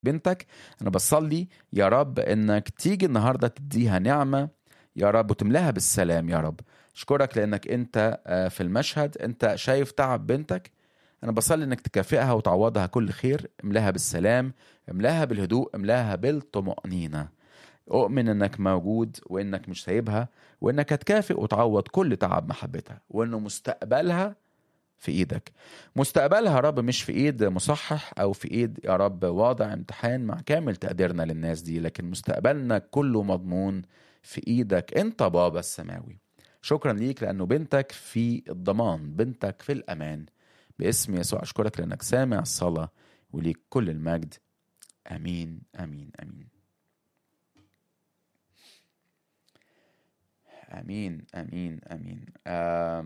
بنتك انا بصلي يا رب انك تيجي النهارده تديها نعمه يا رب وتملاها بالسلام يا رب اشكرك لانك انت آه، في المشهد انت شايف تعب بنتك انا بصلي انك تكافئها وتعوضها كل خير املاها بالسلام املاها بالهدوء املاها بالطمأنينة اؤمن انك موجود وانك مش سايبها وانك هتكافئ وتعوض كل تعب محبتها وانه مستقبلها في ايدك مستقبلها يا رب مش في ايد مصحح او في ايد يا رب واضع امتحان مع كامل تقديرنا للناس دي لكن مستقبلنا كله مضمون في ايدك انت بابا السماوي شكرا ليك لانه بنتك في الضمان بنتك في الامان باسم يسوع اشكرك لانك سامع الصلاه وليك كل المجد امين امين امين امين امين امين آه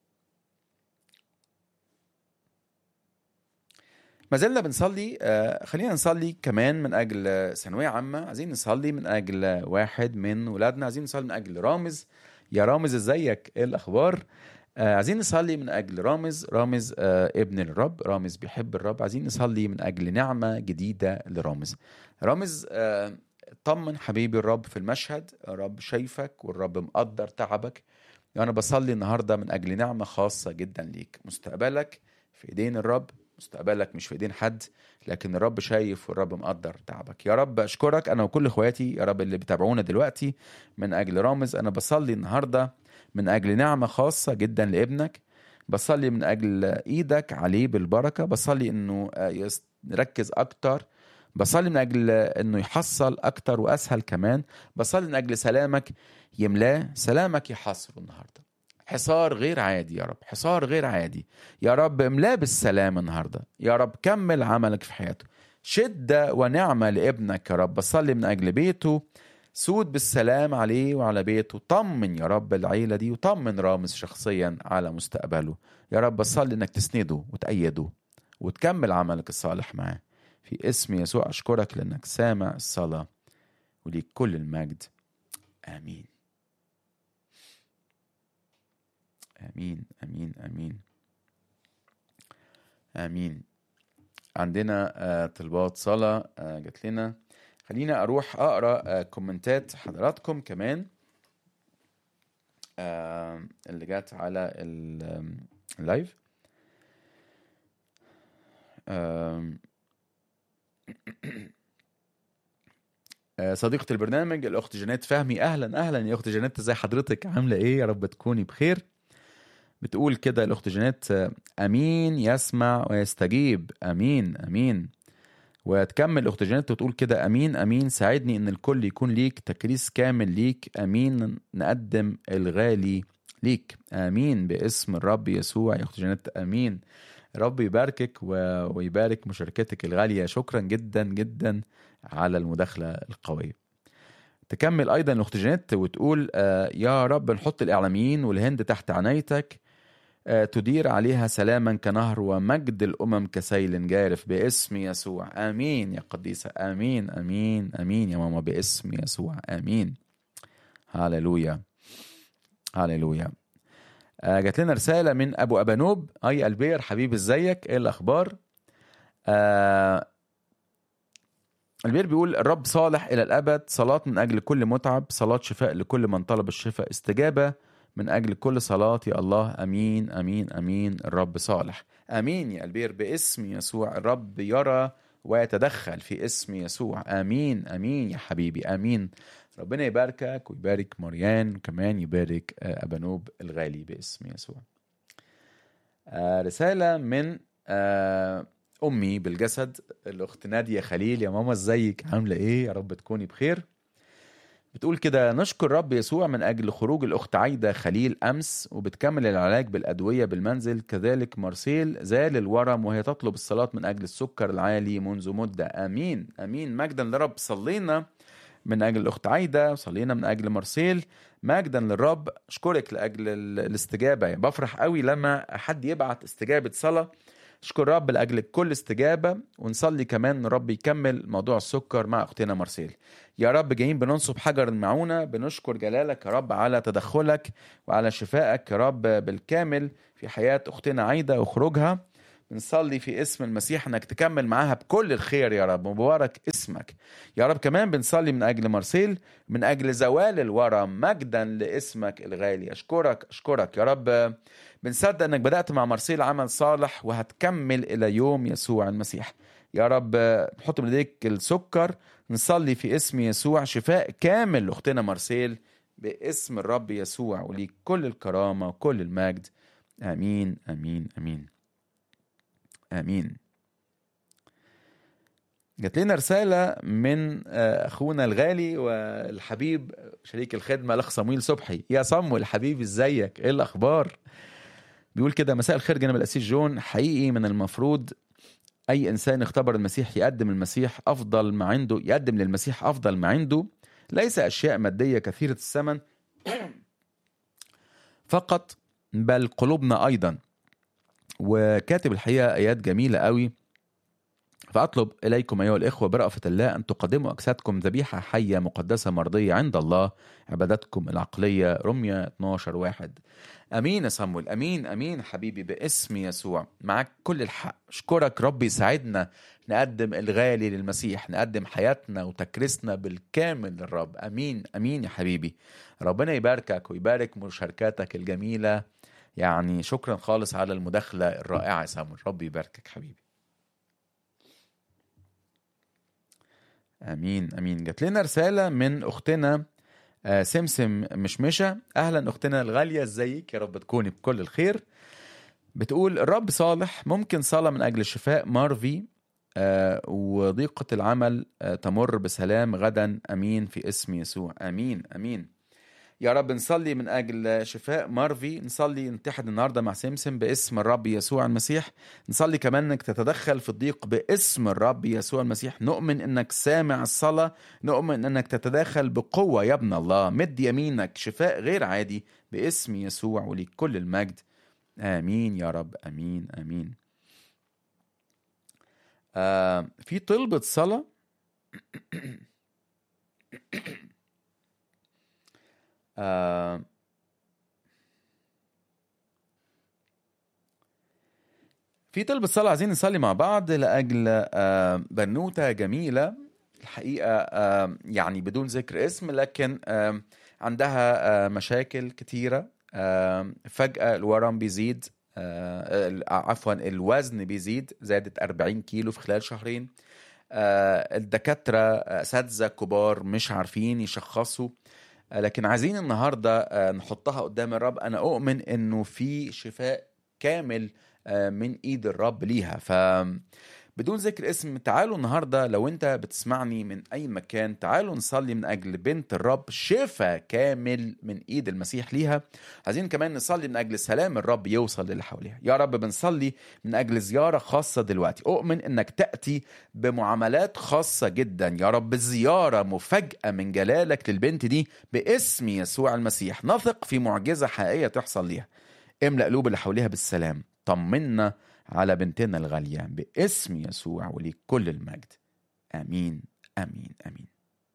ما زلنا بنصلي آه خلينا نصلي كمان من اجل ثانويه عامه عايزين نصلي من اجل واحد من ولادنا عايزين نصلي من اجل رامز يا رامز ازيك ايه الاخبار آه عايزين نصلي من اجل رامز رامز آه ابن الرب رامز بيحب الرب عايزين نصلي من اجل نعمه جديده لرامز رامز آه طمن حبيبي الرب في المشهد الرب شايفك والرب مقدر تعبك وانا بصلي النهارده من اجل نعمه خاصه جدا ليك مستقبلك في ايدين الرب مستقبلك مش في ايدين حد لكن الرب شايف والرب مقدر تعبك يا رب اشكرك انا وكل اخواتي يا رب اللي بيتابعونا دلوقتي من اجل رامز انا بصلي النهارده من اجل نعمه خاصه جدا لابنك بصلي من اجل ايدك عليه بالبركه بصلي انه يس- يركز اكتر بصلي من اجل انه يحصل اكتر واسهل كمان بصلي من اجل سلامك يملاه سلامك يحصره النهارده حصار غير عادي يا رب حصار غير عادي يا رب املاه بالسلام النهارده يا رب كمل عملك في حياته شدة ونعمة لابنك يا رب بصلي من أجل بيته سود بالسلام عليه وعلى بيته طمن يا رب العيلة دي وطمن رامز شخصيا على مستقبله يا رب بصلي انك تسنده وتأيده وتكمل عملك الصالح معاه في اسم يسوع أشكرك لأنك سامع الصلاة وليك كل المجد آمين آمين آمين آمين آمين عندنا آه، طلبات صلاة آه، جات لنا خلينا أروح أقرأ آه، كومنتات حضراتكم كمان آه، اللي جات على ال- آم، اللايف آم، آه، صديقة البرنامج الأخت جنات فهمي أهلا أهلا يا أخت جنات ازي حضرتك عاملة إيه يا رب تكوني بخير بتقول كده الأخت جنات آه، أمين يسمع ويستجيب أمين أمين وتكمل أخت جنات وتقول كده أمين أمين ساعدني إن الكل يكون ليك تكريس كامل ليك أمين نقدم الغالي ليك آمين باسم الرب يسوع يا أخت جنات آمين رب يباركك و- ويبارك مشاركتك الغالية شكرا جدا جدا على المداخلة القوية تكمل أيضا الأخت جنات وتقول آه، يا رب نحط الإعلاميين والهند تحت عنايتك آه، تدير عليها سلاما كنهر ومجد الأمم كسيل جارف باسم يسوع آمين يا قديسة آمين آمين آمين يا ماما باسم يسوع آمين هاللويا هاللويا آه، جات لنا رسالة من أبو أبانوب أي البير حبيبي ازيك إيه الأخبار آه البير بيقول الرب صالح إلى الأبد صلاة من أجل كل متعب صلاة شفاء لكل من طلب الشفاء استجابة من أجل كل صلاة يا الله أمين أمين أمين الرب صالح أمين يا البير باسم يسوع الرب يرى ويتدخل في اسم يسوع آمين أمين يا حبيبي آمين ربنا يباركك ويبارك مريان وكمان يبارك آه، أبانوب الغالي باسم يسوع آه، رسالة من آه، أمي بالجسد الأخت نادية خليل يا ماما ازيك عاملة إيه يا رب تكوني بخير بتقول كده نشكر رب يسوع من أجل خروج الأخت عايدة خليل أمس وبتكمل العلاج بالأدوية بالمنزل كذلك مارسيل زال الورم وهي تطلب الصلاة من أجل السكر العالي منذ مدة آمين آمين مجدا لرب صلينا من أجل الأخت عايدة صلينا من أجل مارسيل مجدا للرب أشكرك لأجل ال- الاستجابة يعني بفرح قوي لما حد يبعت استجابة صلاة اشكر رب لاجل كل استجابه ونصلي كمان ان رب يكمل موضوع السكر مع اختنا مارسيل يا رب جايين بننصب حجر المعونه بنشكر جلالك يا رب على تدخلك وعلى شفائك يا رب بالكامل في حياه اختنا عايده وخروجها بنصلي في اسم المسيح انك تكمل معاها بكل الخير يا رب مبارك اسمك يا رب كمان بنصلي من اجل مارسيل من اجل زوال الورم مجدا لاسمك الغالي اشكرك اشكرك يا رب بنصدق انك بدات مع مارسيل عمل صالح وهتكمل الى يوم يسوع المسيح يا رب نحط من ايديك السكر نصلي في اسم يسوع شفاء كامل لاختنا مارسيل باسم الرب يسوع وليك كل الكرامه وكل المجد امين امين امين امين جات لنا رسالة من أخونا الغالي والحبيب شريك الخدمة الأخ صمويل صبحي يا صمويل حبيبي ازيك إيه الأخبار بيقول كده مساء الخير جناب الأسيس جون حقيقي من المفروض أي إنسان اختبر المسيح يقدم المسيح أفضل ما عنده يقدم للمسيح أفضل ما عنده ليس أشياء مادية كثيرة الثمن فقط بل قلوبنا أيضا وكاتب الحقيقة آيات جميلة قوي فأطلب إليكم أيها الإخوة برأفة الله أن تقدموا أجسادكم ذبيحة حية مقدسة مرضية عند الله عبادتكم العقلية رمية 12 واحد أمين يا صمويل أمين أمين حبيبي باسم يسوع معك كل الحق أشكرك ربي يساعدنا نقدم الغالي للمسيح نقدم حياتنا وتكريسنا بالكامل للرب أمين أمين يا حبيبي ربنا يباركك ويبارك مشاركاتك الجميلة يعني شكرا خالص على المداخلة الرائعة يا سامر ربي يباركك حبيبي امين امين جات لنا رساله من اختنا آه، سمسم مشمشه اهلا اختنا الغاليه ازيك يا رب تكوني بكل الخير بتقول الرب صالح ممكن صلاه من اجل شفاء مارفي آه، وضيقه العمل آه، تمر بسلام غدا امين في اسم يسوع امين امين يا رب نصلي من اجل شفاء مارفي نصلي نتحد النهارده مع سمسم باسم الرب يسوع المسيح نصلي كمان انك تتدخل في الضيق باسم الرب يسوع المسيح نؤمن انك سامع الصلاه نؤمن انك تتداخل بقوه يا ابن الله مد يمينك شفاء غير عادي باسم يسوع وليك كل المجد امين يا رب امين امين آه في طلبة صلاة آه في طلبة صلاة عايزين نصلي مع بعض لأجل آه بنوتة جميلة الحقيقة آه يعني بدون ذكر اسم لكن آه عندها آه مشاكل كتيرة آه فجأة الورم بيزيد آه ال- عفوا الوزن بيزيد زادت 40 كيلو في خلال شهرين آه الدكاترة آه، أساتذة كبار مش عارفين يشخصوا آه، لكن عايزين النهارده آه، نحطها قدام الرب انا اؤمن انه في شفاء كامل آه، من ايد الرب ليها ف بدون ذكر اسم تعالوا النهارده لو انت بتسمعني من اي مكان تعالوا نصلي من اجل بنت الرب شفاء كامل من ايد المسيح ليها عايزين كمان نصلي من اجل سلام الرب يوصل للي حواليها يا رب بنصلي من اجل زياره خاصه دلوقتي اؤمن انك تاتي بمعاملات خاصه جدا يا رب زياره مفاجاه من جلالك للبنت دي باسم يسوع المسيح نثق في معجزه حقيقيه تحصل ليها املا قلوب اللي حواليها بالسلام طمنا على بنتنا الغاليه باسم يسوع وليك كل المجد امين امين امين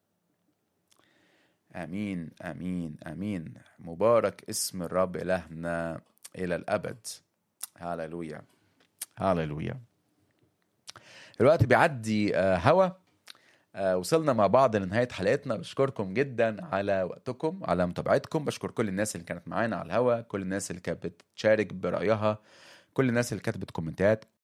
امين امين امين مبارك اسم الرب الهنا الى الابد هاللويا هاللويا الوقت بيعدي آه، هوا آه، وصلنا مع بعض لنهاية حلقتنا بشكركم جدا على وقتكم على متابعتكم بشكر كل الناس اللي كانت معانا على الهوا كل الناس اللي كانت بتشارك برأيها كل الناس اللي كتبت كومنتات